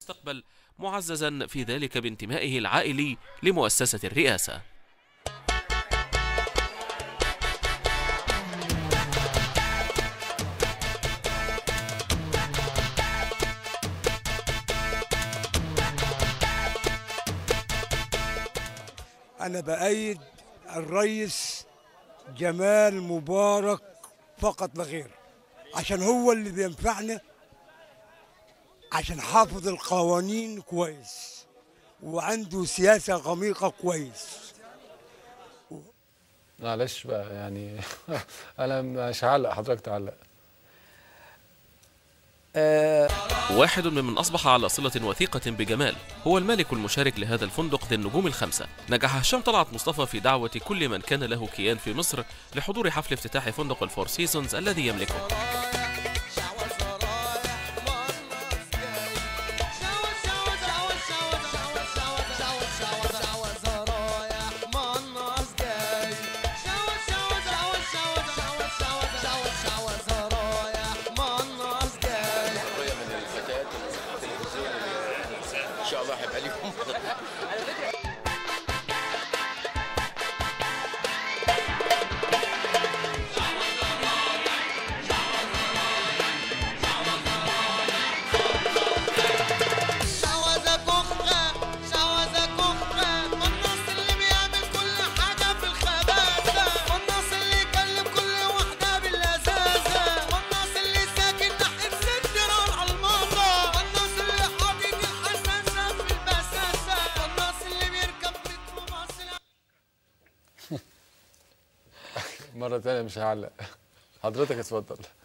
المستقبل معززا في ذلك بانتمائه العائلي لمؤسسة الرئاسة أنا بأيد الرئيس جمال مبارك فقط لا غير عشان هو اللي بينفعنا عشان حافظ القوانين كويس وعنده سياسة غميقة كويس معلش بقى يعني انا مش هعلق حضرتك تعلق واحد ممن أصبح على صلة وثيقة بجمال هو المالك المشارك لهذا الفندق ذي النجوم الخمسة نجح هشام طلعت مصطفى في دعوة كل من كان له كيان في مصر لحضور حفل افتتاح فندق الفور سيزونز الذي يملكه ان شاء الله هيبقى ليكم شوزة كخة شوزة كخة قناص اللي بيعمل كل حاجة في الخباثة قناص اللي يكلم كل واحدة باللذاذة قناص اللي ساكن ناحية ست نار على المرة قناص اللي حاطط الحساسة في البساسة قناص اللي بيركب ميكروباص مره تانية مش هعلق حضرتك اتفضل